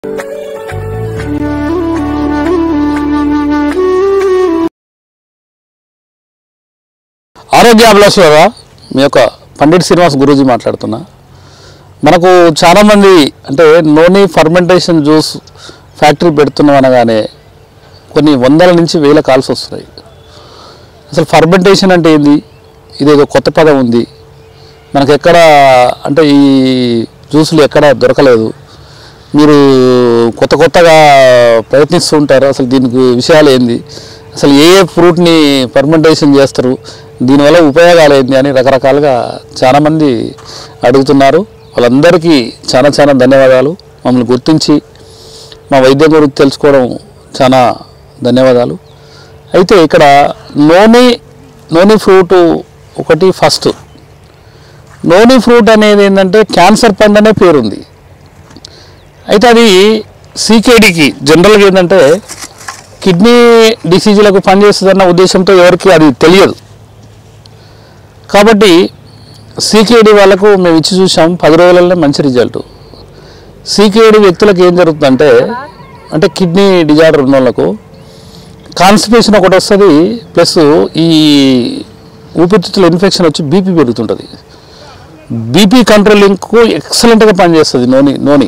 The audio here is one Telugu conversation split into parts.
ఆరోగ్య అభిలాషులరా మీ యొక్క పండిట్ శ్రీనివాస్ గురూజీ మాట్లాడుతున్నా మనకు చాలామంది అంటే నోని ఫర్మెంటేషన్ జ్యూస్ ఫ్యాక్టరీ పెడుతున్నాం అనగానే కొన్ని వందల నుంచి వేల కాల్స్ వస్తున్నాయి అసలు ఫర్మెంటేషన్ అంటే ఏంది ఇదేదో కొత్త పదం ఉంది మనకు ఎక్కడ అంటే ఈ జ్యూసులు ఎక్కడ దొరకలేదు మీరు కొత్త కొత్తగా ప్రయత్నిస్తూ ఉంటారు అసలు దీనికి విషయాలు ఏంది అసలు ఏ ఏ ఫ్రూట్ని ఫర్మెంటేషన్ చేస్తారు దీనివల్ల ఉపయోగాలు ఏంది అని రకరకాలుగా చాలామంది అడుగుతున్నారు వాళ్ళందరికీ చాలా చాలా ధన్యవాదాలు మమ్మల్ని గుర్తించి మా వైద్యం గురించి తెలుసుకోవడం చాలా ధన్యవాదాలు అయితే ఇక్కడ నోని నోని ఫ్రూట్ ఒకటి ఫస్ట్ నోని ఫ్రూట్ అనేది ఏంటంటే క్యాన్సర్ పండు అనే పేరుంది అయితే అది సీకేడీకి జనరల్గా ఏంటంటే కిడ్నీ డిసీజులకు పనిచేస్తుందన్న ఉద్దేశంతో ఎవరికి అది తెలియదు కాబట్టి సీకేడీ వాళ్ళకు మేము ఇచ్చి చూసాం పది రోజులలోనే మంచి రిజల్ట్ సీకేడీ వ్యక్తులకు ఏం జరుగుతుందంటే అంటే కిడ్నీ డిజార్డర్ ఉన్న వాళ్ళకు కాన్స్టిపేషన్ ఒకటి వస్తుంది ప్లస్ ఈ ఊపిరితిత్తుల ఇన్ఫెక్షన్ వచ్చి బీపీ పెరుగుతుంటుంది బీపీ కంట్రోలింగ్కు ఎక్సలెంట్గా పనిచేస్తుంది నోని నోని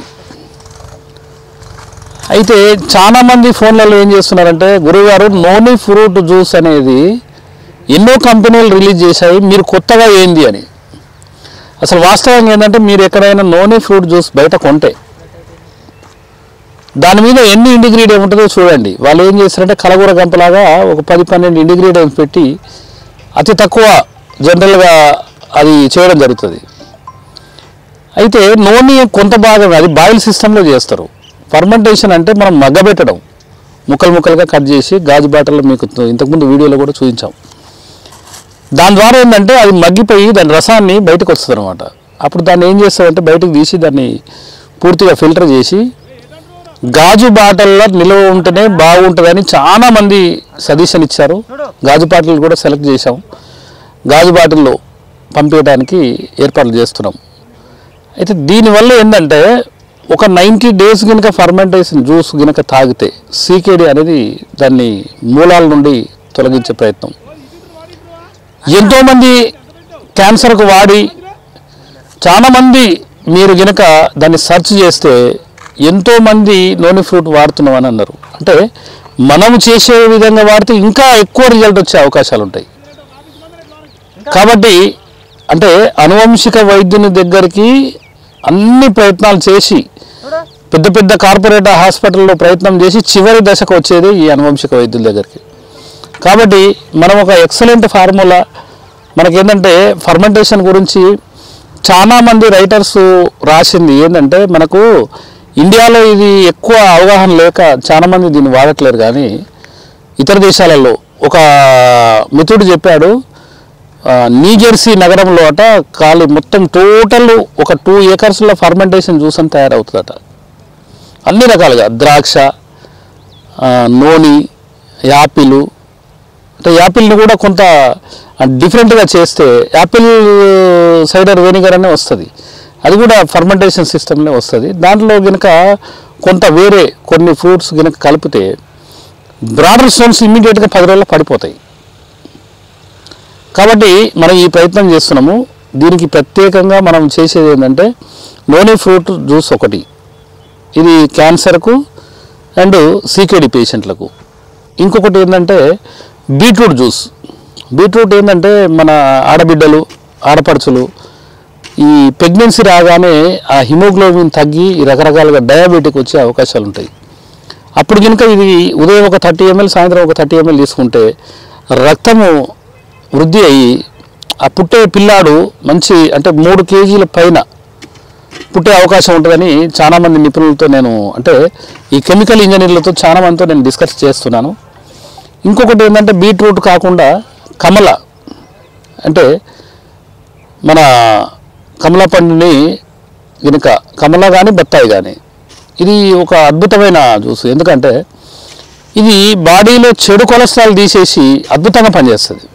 అయితే చాలా మంది ఫోన్లలో ఏం చేస్తున్నారంటే గురువుగారు నోని ఫ్రూట్ జ్యూస్ అనేది ఎన్నో కంపెనీలు రిలీజ్ చేశాయి మీరు కొత్తగా ఏంది అని అసలు వాస్తవంగా ఏంటంటే మీరు ఎక్కడైనా నోని ఫ్రూట్ జ్యూస్ బయట కొంటే దాని మీద ఎన్ని ఇండిగ్రీడియం ఉంటుందో చూడండి వాళ్ళు ఏం చేస్తారంటే కలగూర గంపలాగా ఒక పది పన్నెండు ఇండిగ్రీడియంట్స్ పెట్టి అతి తక్కువ జనరల్గా అది చేయడం జరుగుతుంది అయితే నూనె కొంత భాగం అది బాయిల్ సిస్టంలో చేస్తారు ఫర్మెంటేషన్ అంటే మనం మగ్గబెట్టడం ముక్కలు ముక్కలుగా కట్ చేసి గాజు బాటల్లో మీకు ఇంతకుముందు వీడియోలో కూడా చూపించాం దాని ద్వారా ఏంటంటే అది మగ్గిపోయి దాని రసాన్ని బయటకు వస్తుంది అనమాట అప్పుడు దాన్ని ఏం చేస్తారంటే బయటకు తీసి దాన్ని పూర్తిగా ఫిల్టర్ చేసి గాజు బాటల్లో నిల్వ ఉంటేనే బాగుంటుందని చాలా మంది సజెషన్ ఇచ్చారు గాజు బాటిల్ కూడా సెలెక్ట్ చేశాం గాజు బాటిల్లో పంపించడానికి ఏర్పాట్లు చేస్తున్నాం అయితే దీనివల్ల ఏంటంటే ఒక నైంటీ డేస్ కనుక ఫర్మెంటేషన్ జ్యూస్ కనుక తాగితే సీకేడి అనేది దాన్ని మూలాల నుండి తొలగించే ప్రయత్నం ఎంతోమంది క్యాన్సర్కు వాడి చాలామంది మీరు గనక దాన్ని సెర్చ్ చేస్తే ఎంతోమంది నోని ఫ్రూట్ వాడుతున్నాం అని అన్నారు అంటే మనం చేసే విధంగా వాడితే ఇంకా ఎక్కువ రిజల్ట్ వచ్చే అవకాశాలు ఉంటాయి కాబట్టి అంటే అనువంశిక వైద్యుని దగ్గరికి అన్ని ప్రయత్నాలు చేసి పెద్ద పెద్ద కార్పొరేట్ హాస్పిటల్లో ప్రయత్నం చేసి చివరి దశకు వచ్చేది ఈ అనువంశిక వైద్యుల దగ్గరికి కాబట్టి మనం ఒక ఎక్సలెంట్ ఫార్ములా మనకేంటంటే ఫర్మెంటేషన్ గురించి చాలామంది రైటర్స్ రాసింది ఏంటంటే మనకు ఇండియాలో ఇది ఎక్కువ అవగాహన లేక చాలామంది దీన్ని వాడట్లేరు కానీ ఇతర దేశాలలో ఒక మిత్రుడు చెప్పాడు ఆ, న్యూజెర్సీ నగరంలో అట ఖాళీ మొత్తం టోటల్ ఒక టూ ఏకర్స్లో ఫర్మెంటేషన్ జ్యూస్ అని తయారవుతుందట అన్ని రకాలుగా ద్రాక్ష ఆ, నోని యాపిల్ అంటే యాపిల్ని కూడా కొంత డిఫరెంట్గా చేస్తే యాపిల్ సైడర్ వెనిగర్ అనే వస్తుంది అది కూడా ఫర్మెంటేషన్ సిస్టమ్లో వస్తుంది దాంట్లో కనుక కొంత వేరే కొన్ని ఫ్రూట్స్ కనుక కలిపితే బ్రాడర్ స్టోన్స్ ఇమ్మీడియట్గా పది రోజుల్లో పడిపోతాయి కాబట్టి మనం ఈ ప్రయత్నం చేస్తున్నాము దీనికి ప్రత్యేకంగా మనం చేసేది ఏంటంటే నోని ఫ్రూట్ జ్యూస్ ఒకటి ఇది క్యాన్సర్కు అండ్ సీకేడి పేషెంట్లకు ఇంకొకటి ఏంటంటే బీట్రూట్ జ్యూస్ బీట్రూట్ ఏంటంటే మన ఆడబిడ్డలు ఆడపడుచులు ఈ ప్రెగ్నెన్సీ రాగానే ఆ హిమోగ్లోబిన్ తగ్గి ఈ రకరకాలుగా డయాబెటిక్ వచ్చే అవకాశాలు ఉంటాయి అప్పుడు కనుక ఇది ఉదయం ఒక థర్టీ ఎంఎల్ సాయంత్రం ఒక థర్టీ ఎంఎల్ తీసుకుంటే రక్తము వృద్ధి అయ్యి ఆ పుట్టే పిల్లాడు మంచి అంటే మూడు కేజీల పైన పుట్టే అవకాశం ఉంటుందని చాలామంది నిపుణులతో నేను అంటే ఈ కెమికల్ ఇంజనీర్లతో చాలా మందితో నేను డిస్కస్ చేస్తున్నాను ఇంకొకటి ఏంటంటే బీట్రూట్ కాకుండా కమల అంటే మన కమల పండుని కనుక కమల కానీ బత్తాయి కానీ ఇది ఒక అద్భుతమైన జ్యూస్ ఎందుకంటే ఇది బాడీలో చెడు కొలెస్ట్రాల్ తీసేసి అద్భుతంగా పనిచేస్తుంది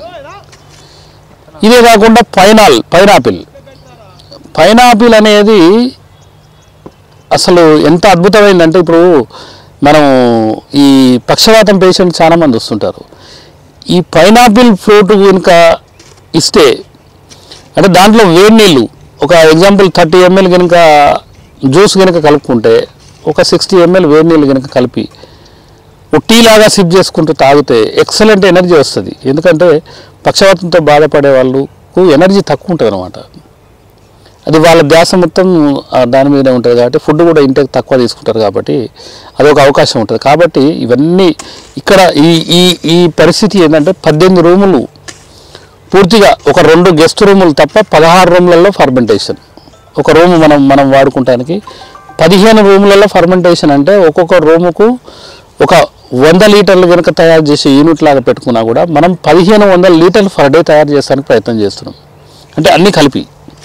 ఇదే కాకుండా పైనాల్ పైనాపిల్ పైనాపిల్ అనేది అసలు ఎంత అద్భుతమైందంటే ఇప్పుడు మనం ఈ పక్షవాతం పేషెంట్ చాలా మంది వస్తుంటారు ఈ పైనాపిల్ ఫ్రూట్ కనుక ఇస్తే అంటే దాంట్లో వేడి నీళ్ళు ఒక ఎగ్జాంపుల్ థర్టీ ఎంఎల్ కనుక జ్యూస్ కనుక కలుపుకుంటే ఒక సిక్స్టీ ఎంఎల్ వేడి నీళ్ళు కనుక కలిపి ఒక టీ లాగా సిప్ చేసుకుంటూ తాగితే ఎక్సలెంట్ ఎనర్జీ వస్తుంది ఎందుకంటే పక్షవాతంతో బాధపడే వాళ్ళకు ఎనర్జీ తక్కువ ఉంటుంది అనమాట అది వాళ్ళ ధ్యాస మొత్తం ఆ, దాని మీదనే ఉంటుంది కాబట్టి ఫుడ్ కూడా ఇంటేక్ తక్కువ తీసుకుంటారు కాబట్టి అదొక అవకాశం ఉంటుంది కాబట్టి ఇవన్నీ ఇక్కడ ఈ ఈ ఈ పరిస్థితి ఏంటంటే పద్దెనిమిది రూములు పూర్తిగా ఒక రెండు గెస్ట్ రూములు తప్ప పదహారు రూములలో ఫర్మెంటేషన్ ఒక రూమ్ మనం మనం వాడుకుంటానికి పదిహేను రూములలో ఫర్మెంటేషన్ అంటే ఒక్కొక్క రూముకు ఒక వంద లీటర్లు కనుక తయారు చేసే యూనిట్ లాగా పెట్టుకున్నా కూడా మనం పదిహేను వందల లీటర్లు పర్ డే తయారు చేస్తానికి ప్రయత్నం చేస్తున్నాం అంటే అన్నీ కలిపి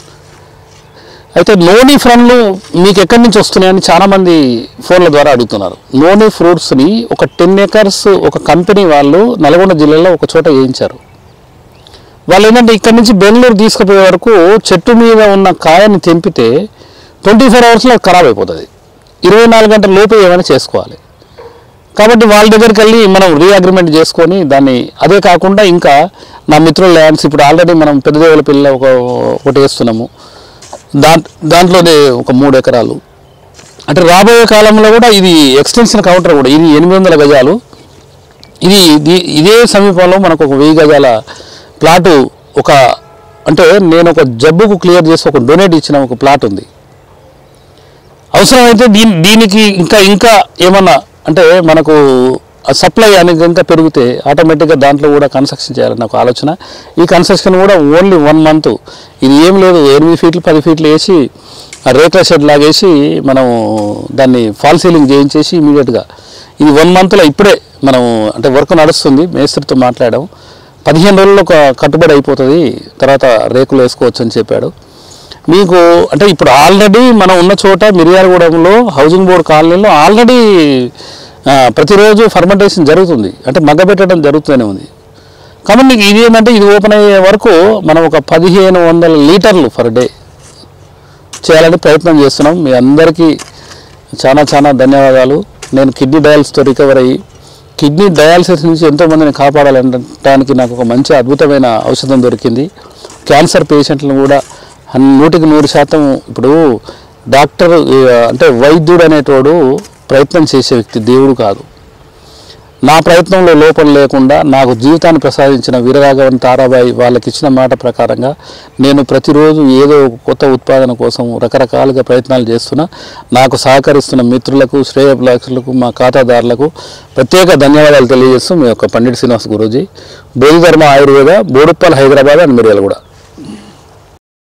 అయితే నోని ఫ్రన్లు మీకు ఎక్కడి నుంచి వస్తున్నాయని చాలామంది ఫోన్ల ద్వారా అడుగుతున్నారు నోని ఫ్రూట్స్ని ఒక టెన్ ఏకర్స్ ఒక కంపెనీ వాళ్ళు నల్గొండ జిల్లాలో ఒక చోట వేయించారు వాళ్ళు ఏంటంటే ఇక్కడి నుంచి బెంగళూరు తీసుకుపోయే వరకు చెట్టు మీద ఉన్న కాయని తెంపితే ట్వంటీ ఫోర్ అవర్స్లో ఖరాబ్ అయిపోతుంది ఇరవై నాలుగు గంటల లోపు ఏమైనా చేసుకోవాలి కాబట్టి వాళ్ళ దగ్గరికి వెళ్ళి మనం రీ అగ్రిమెంట్ చేసుకొని దాన్ని అదే కాకుండా ఇంకా నా మిత్రుల ల్యాండ్స్ ఇప్పుడు ఆల్రెడీ మనం పెద్దదేవుల పిల్ల ఒక ఒకటి వేస్తున్నాము దాంట్ దాంట్లోనే ఒక మూడు ఎకరాలు అంటే రాబోయే కాలంలో కూడా ఇది ఎక్స్టెన్షన్ కౌంటర్ కూడా ఇది ఎనిమిది వందల గజాలు ఇది ఇది- ఇదే సమీపంలో మనకు ఒక వెయ్యి గజాల ప్లాటు ఒక అంటే నేను ఒక జబ్బుకు క్లియర్ చేసి ఒక డొనేట్ ఇచ్చిన ఒక ప్లాట్ ఉంది అవసరమైతే దీని దీనికి ఇంకా ఇంకా ఏమన్నా అంటే మనకు సప్లై అనేది ఇంకా పెరిగితే ఆటోమేటిక్గా దాంట్లో కూడా కన్స్ట్రక్షన్ చేయాలని నాకు ఆలోచన ఈ కన్స్ట్రక్షన్ కూడా ఓన్లీ వన్ మంత్ ఇది ఏం లేదు ఎనిమిది ఫీట్లు పది ఫీట్లు వేసి ఆ రేట్ల షెడ్ లాగేసి మనం దాన్ని ఫాల్ సీలింగ్ చేయించేసి ఇమీడియట్గా ఇది వన్ మంత్లో ఇప్పుడే మనం అంటే వర్క్ నడుస్తుంది మేస్త్రితో మాట్లాడాం పదిహేను రోజుల్లో ఒక కట్టుబడి అయిపోతుంది తర్వాత రేకులు వేసుకోవచ్చు అని చెప్పాడు మీకు అంటే ఇప్పుడు ఆల్రెడీ మనం ఉన్న చోట మిర్యాలగూడెంలో హౌసింగ్ బోర్డ్ కాలనీలో ఆల్రెడీ ఆ, ప్రతిరోజు ఫర్మెంటేషన్ జరుగుతుంది అంటే మగ్గబెట్టడం జరుగుతూనే ఉంది కాబట్టి నీకు ఇది ఏంటంటే ఇది ఓపెన్ అయ్యే వరకు మనం ఒక పదిహేను వందల లీటర్లు పర్ డే చేయాలని ప్రయత్నం చేస్తున్నాం మీ అందరికీ చాలా చాలా ధన్యవాదాలు నేను కిడ్నీ డయాలసిస్తో రికవర్ అయ్యి కిడ్నీ డయాలసిస్ నుంచి ఎంతోమందిని కాపాడాలనడానికి నాకు ఒక మంచి అద్భుతమైన ఔషధం దొరికింది క్యాన్సర్ పేషెంట్లను కూడా హన్- నూటికి నూరు శాతం ఇప్పుడు డాక్టర్ ఏ, అంటే వైద్యుడు అనేటోడు ప్రయత్నం చేసే వ్యక్తి దేవుడు కాదు నా ప్రయత్నంలో లోపం లేకుండా నాకు జీవితాన్ని ప్రసాదించిన వీరరాఘవన్ తారాబాయి వాళ్ళకి ఇచ్చిన మాట ప్రకారంగా నేను ప్రతిరోజు ఏదో ఒక కొత్త ఉత్పాదన కోసం రకరకాలుగా ప్రయత్నాలు చేస్తున్నా నాకు సహకరిస్తున్న మిత్రులకు శ్రేయభిలాషులకు మా ఖాతాదారులకు ప్రత్యేక ధన్యవాదాలు తెలియజేస్తూ మీ యొక్క పండిట్ శ్రీనివాస్ గురూజీ బోధిధర్మ ఆయుర్వేద బోడుప్పల్ హైదరాబాద్ అండ్ మిర్యాల కూడా